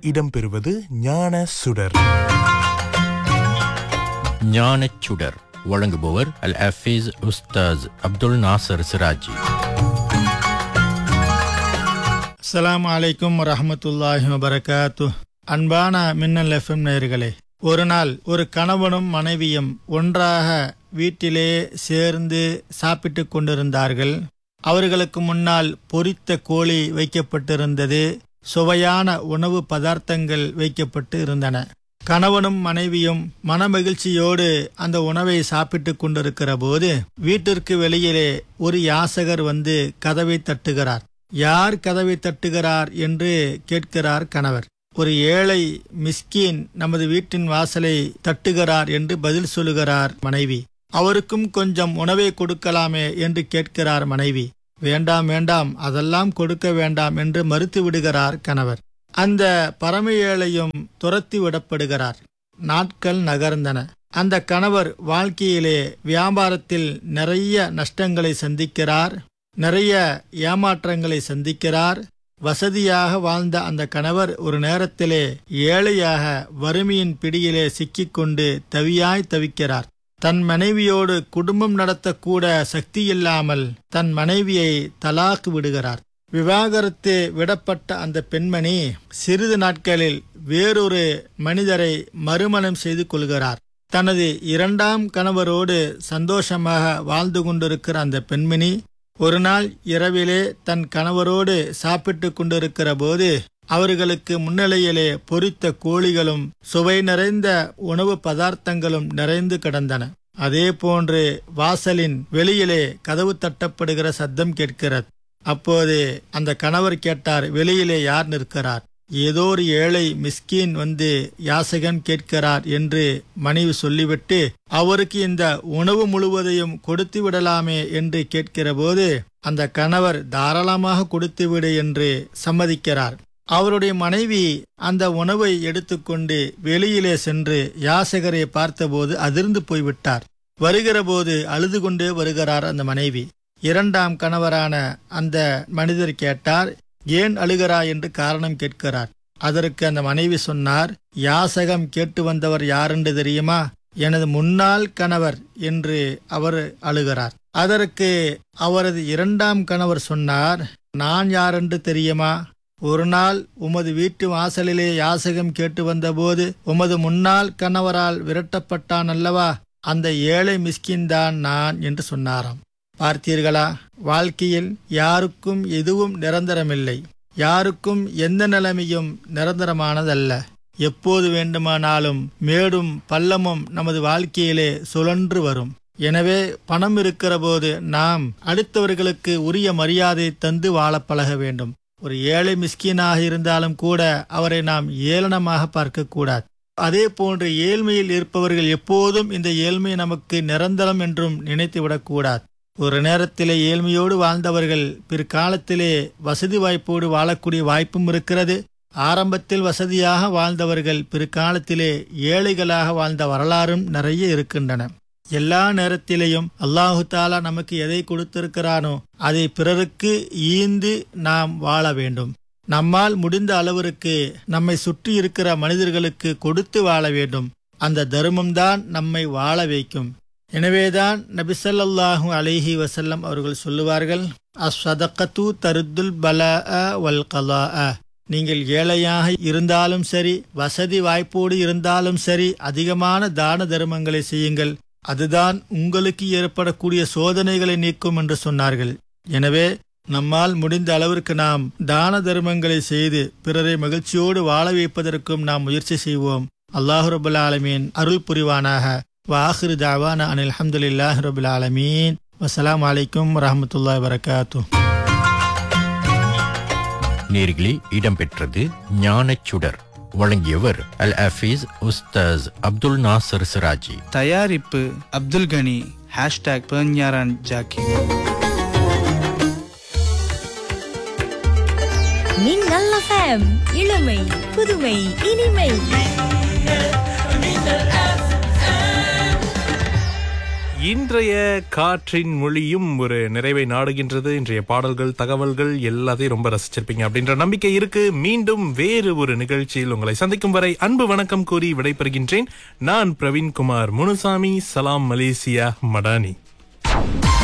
இடம்பெறுவது ஞான சுடர் ஞானச் சுடர் வழங்குபவர் அல் ஹஃபீஸ் உஸ்தாஸ் அப்துல் நாசர் சிராஜி அஸ்ஸலாமு அலைக்கும் வரஹமத்துல்லாஹி வபரகாத்து அன்பான மின்னல் எஃப்எம் நேயர்களே ஒரு நாள் ஒரு கணவனும் மனைவியும் ஒன்றாக வீட்டிலே சேர்ந்து சாப்பிட்டு கொண்டிருந்தார்கள் அவர்களுக்கு முன்னால் பொரித்த கோழி வைக்கப்பட்டிருந்தது சுவையான உணவு பதார்த்தங்கள் வைக்கப்பட்டு இருந்தன கணவனும் மனைவியும் மனமகிழ்ச்சியோடு அந்த உணவை சாப்பிட்டு கொண்டிருக்கிற போது வீட்டிற்கு வெளியிலே ஒரு யாசகர் வந்து கதவை தட்டுகிறார் யார் கதவை தட்டுகிறார் என்று கேட்கிறார் கணவர் ஒரு ஏழை மிஸ்கீன் நமது வீட்டின் வாசலை தட்டுகிறார் என்று பதில் சொல்லுகிறார் மனைவி அவருக்கும் கொஞ்சம் உணவை கொடுக்கலாமே என்று கேட்கிறார் மனைவி வேண்டாம் வேண்டாம் அதெல்லாம் கொடுக்க வேண்டாம் என்று மறுத்து விடுகிறார் கணவர் அந்த பரம ஏழையும் துரத்தி விடப்படுகிறார் நாட்கள் நகர்ந்தன அந்த கணவர் வாழ்க்கையிலே வியாபாரத்தில் நிறைய நஷ்டங்களை சந்திக்கிறார் நிறைய ஏமாற்றங்களை சந்திக்கிறார் வசதியாக வாழ்ந்த அந்த கணவர் ஒரு நேரத்திலே ஏழையாக வறுமையின் பிடியிலே சிக்கிக்கொண்டு தவியாய் தவிக்கிறார் தன் மனைவியோடு குடும்பம் நடத்தக்கூட சக்தி இல்லாமல் தன் மனைவியை தலாக்கு விடுகிறார் விவாகரத்து விடப்பட்ட அந்த பெண்மணி சிறிது நாட்களில் வேறொரு மனிதரை மறுமணம் செய்து கொள்கிறார் தனது இரண்டாம் கணவரோடு சந்தோஷமாக வாழ்ந்து கொண்டிருக்கிற அந்த பெண்மணி ஒரு நாள் இரவிலே தன் கணவரோடு சாப்பிட்டு கொண்டிருக்கிற போது அவர்களுக்கு முன்னிலையிலே பொரித்த கோழிகளும் சுவை நிறைந்த உணவு பதார்த்தங்களும் நிறைந்து கிடந்தன அதே போன்று வாசலின் வெளியிலே கதவு தட்டப்படுகிற சத்தம் கேட்கிறது அப்போது அந்த கணவர் கேட்டார் வெளியிலே யார் நிற்கிறார் ஏதோ ஒரு ஏழை மிஸ்கீன் வந்து யாசகன் கேட்கிறார் என்று மனைவி சொல்லிவிட்டு அவருக்கு இந்த உணவு முழுவதையும் கொடுத்து விடலாமே என்று கேட்கிற போது அந்த கணவர் தாராளமாக கொடுத்து விடு என்று சம்மதிக்கிறார் அவருடைய மனைவி அந்த உணவை எடுத்துக்கொண்டு வெளியிலே சென்று யாசகரை பார்த்தபோது அதிர்ந்து போய்விட்டார் வருகிற போது அழுது கொண்டே வருகிறார் அந்த மனைவி இரண்டாம் கணவரான அந்த மனிதர் கேட்டார் ஏன் அழுகிறாய் என்று காரணம் கேட்கிறார் அதற்கு அந்த மனைவி சொன்னார் யாசகம் கேட்டு வந்தவர் யாரென்று தெரியுமா எனது முன்னாள் கணவர் என்று அவர் அழுகிறார் அதற்கு அவரது இரண்டாம் கணவர் சொன்னார் நான் யாரென்று தெரியுமா ஒரு நாள் உமது வீட்டு வாசலிலே யாசகம் கேட்டு வந்தபோது உமது முன்னாள் கணவரால் விரட்டப்பட்டான் அல்லவா அந்த ஏழை மிஸ்கின் தான் நான் என்று சொன்னாராம் பார்த்தீர்களா வாழ்க்கையில் யாருக்கும் எதுவும் நிரந்தரமில்லை யாருக்கும் எந்த நிலைமையும் நிரந்தரமானதல்ல எப்போது வேண்டுமானாலும் மேடும் பள்ளமும் நமது வாழ்க்கையிலே சுழன்று வரும் எனவே பணம் இருக்கிற போது நாம் அடுத்தவர்களுக்கு உரிய மரியாதை தந்து வாழ பழக வேண்டும் ஒரு ஏழை மிஸ்கீனாக இருந்தாலும் கூட அவரை நாம் ஏளனமாக பார்க்கக்கூடாது அதே போன்று ஏழ்மையில் இருப்பவர்கள் எப்போதும் இந்த ஏழ்மை நமக்கு நிரந்தரம் என்றும் நினைத்து விடக்கூடாது ஒரு நேரத்திலே ஏழ்மையோடு வாழ்ந்தவர்கள் பிற்காலத்திலே வசதி வாய்ப்போடு வாழக்கூடிய வாய்ப்பும் இருக்கிறது ஆரம்பத்தில் வசதியாக வாழ்ந்தவர்கள் பிற்காலத்திலே ஏழைகளாக வாழ்ந்த வரலாறும் நிறைய இருக்கின்றன எல்லா நேரத்திலேயும் அல்லாஹு தாலா நமக்கு எதை கொடுத்திருக்கிறானோ அதை பிறருக்கு ஈந்து நாம் வாழ வேண்டும் நம்மால் முடிந்த அளவிற்கு நம்மை சுற்றி இருக்கிற மனிதர்களுக்கு கொடுத்து வாழ வேண்டும் அந்த தர்மம்தான் நம்மை வாழ வைக்கும் எனவேதான் நபிசல்லாஹு அலைஹி வசல்லம் அவர்கள் சொல்லுவார்கள் அஸ்வதக்கத்து தருத்துல் பல வல் கலா நீங்கள் ஏழையாக இருந்தாலும் சரி வசதி வாய்ப்போடு இருந்தாலும் சரி அதிகமான தான தர்மங்களை செய்யுங்கள் அதுதான் உங்களுக்கு ஏற்படக்கூடிய சோதனைகளை நீக்கும் என்று சொன்னார்கள் எனவே நம்மால் முடிந்த அளவிற்கு நாம் தான தர்மங்களை செய்து பிறரை மகிழ்ச்சியோடு வாழ வைப்பதற்கும் நாம் முயற்சி செய்வோம் அல்லாஹு ரபுல் ஆலமீன் அருள் புரிவானாக வாஹிரு தாவான அனில் அஹமதுல்லாஹ் ரபுல் ஆலமீன் வசலாம் அலைக்கும் வரமத்துல்லா வரகாத்து நேர்களே இடம்பெற்றது ஞானச் சுடர் வழங்கியவர் அல் ஹஃபீஸ் உஸ்தாஸ் அப்துல் நாசர் சிராஜி தயாரிப்பு அப்துல் கனி ஹேஷ்டாக் பெர்ஞாரான் ஜாக்கி மின்னல் எஃப்எம் இளமை புதுமை இனிமை இன்றைய காற்றின் மொழியும் ஒரு நிறைவை நாடுகின்றது இன்றைய பாடல்கள் தகவல்கள் எல்லாத்தையும் ரொம்ப ரசிச்சிருப்பீங்க அப்படின்ற நம்பிக்கை இருக்கு மீண்டும் வேறு ஒரு நிகழ்ச்சியில் உங்களை சந்திக்கும் வரை அன்பு வணக்கம் கூறி விடைபெறுகின்றேன் நான் பிரவீன்குமார் முனுசாமி சலாம் மலேசியா மடானி